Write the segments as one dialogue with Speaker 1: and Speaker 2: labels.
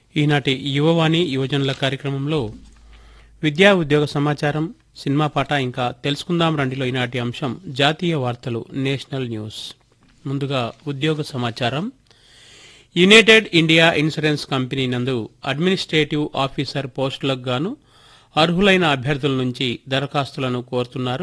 Speaker 1: ఈనాటి యువవాణి యువజనుల కార్యక్రమంలో విద్యా ఉద్యోగ సమాచారం సినిమా పాట ఇంకా తెలుసుకుందాం రండిలో ఈనాటి అంశం జాతీయ వార్తలు నేషనల్ న్యూస్ ముందుగా ఉద్యోగ సమాచారం యునైటెడ్ ఇండియా ఇన్సూరెన్స్ కంపెనీ నందు అడ్మినిస్ట్రేటివ్ ఆఫీసర్ పోస్టులకు గాను అర్హులైన అభ్యర్థుల నుంచి దరఖాస్తులను కోరుతున్నారు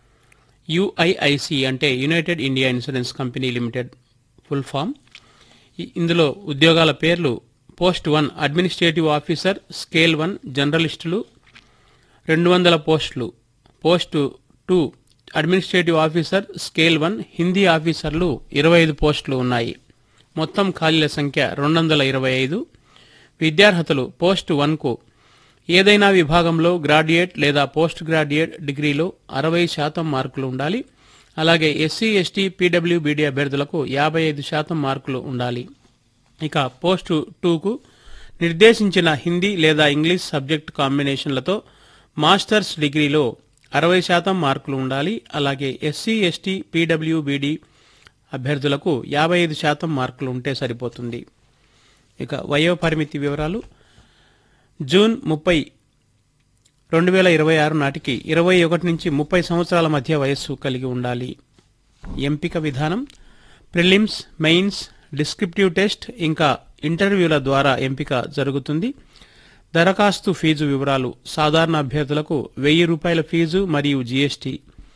Speaker 1: యుఐఐసి అంటే United India insurance company limited full form ఇ- ఇందులో ఉద్యోగాల పేర్లు post one administrative officer scale one జర్నలిస్టులు రెండు వందల పోస్టులు post two administrative officer scale one Hindi ఆఫీసర్లు ఇరవై ఐదు పోస్టులు ఉన్నాయి మొత్తం ఖాళీల సంఖ్య రెండు వందల ఇరవై ఐదు విద్యార్హతలు పోస్ట్ వన్కు ఏదైనా విభాగంలో గ్రాడ్యుయేట్ లేదా పోస్ట్ గ్రాడ్యుయేట్ డిగ్రీలో అరవై శాతం మార్కులు ఉండాలి అలాగే ఎస్సీ ఎస్టీ పీడబ్ల్యూబీడీ అభ్యర్థులకు యాభై ఐదు శాతం మార్కులు ఉండాలి ఇక పోస్టు టూకు నిర్దేశించిన హిందీ లేదా ఇంగ్లీష్ సబ్జెక్ట్ కాంబినేషన్లతో మాస్టర్స్ డిగ్రీలో అరవై శాతం మార్కులు ఉండాలి అలాగే ఎస్సీ ఎస్టీ పీడబ్ల్యూబీడీ అభ్యర్థులకు యాభై ఐదు శాతం మార్కులు ఉంటే సరిపోతుంది ఇక వయో పరిమితి వివరాలు జూన్ ముప్పై రెండు వేల ఇరవై ఆరు నాటికి ఇరవై ఒకటి నుంచి ముప్పై సంవత్సరాల మధ్య వయస్సు కలిగి ఉండాలి ఎంపిక విధానం ప్రిలిమ్స్ మెయిన్స్ డిస్క్రిప్టివ్ టెస్ట్ ఇంకా ఇంటర్వ్యూల ద్వారా ఎంపిక జరుగుతుంది దరఖాస్తు ఫీజు వివరాలు సాధారణ అభ్యర్థులకు వెయ్యి రూపాయల ఫీజు మరియు జీఎస్టీ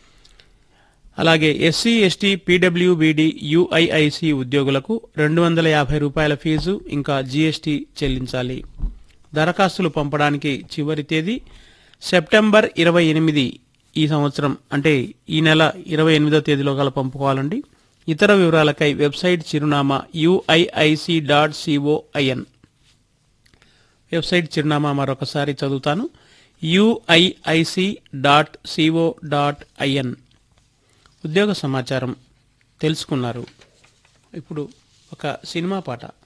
Speaker 1: అలాగే ఎస్సీ ఎస్టీ పీడబ్ల్యూబీడీ యుఐఐసి ఉద్యోగులకు రెండు వందల యాభై రూపాయల ఫీజు ఇంకా జీఎస్టీ చెల్లించాలి దరఖాస్తులు పంపడానికి చివరి తేదీ సెప్టెంబర్ ఇరవై ఎనిమిది ఈ సంవత్సరం అంటే ఈ నెల ఇరవై ఎనిమిదో తేదీలో గల పంపుకోవాలండి ఇతర వివరాలకై వెబ్సైట్ చిరునామా యుఐఐసి డాట్ సిఓఐఎన్ వెబ్సైట్ చిరునామా మరొకసారి చదువుతాను UIIC dot CO dot IN ఉద్యోగ సమాచారం తెలుసుకున్నారు ఇప్పుడు ఒక సినిమా పాట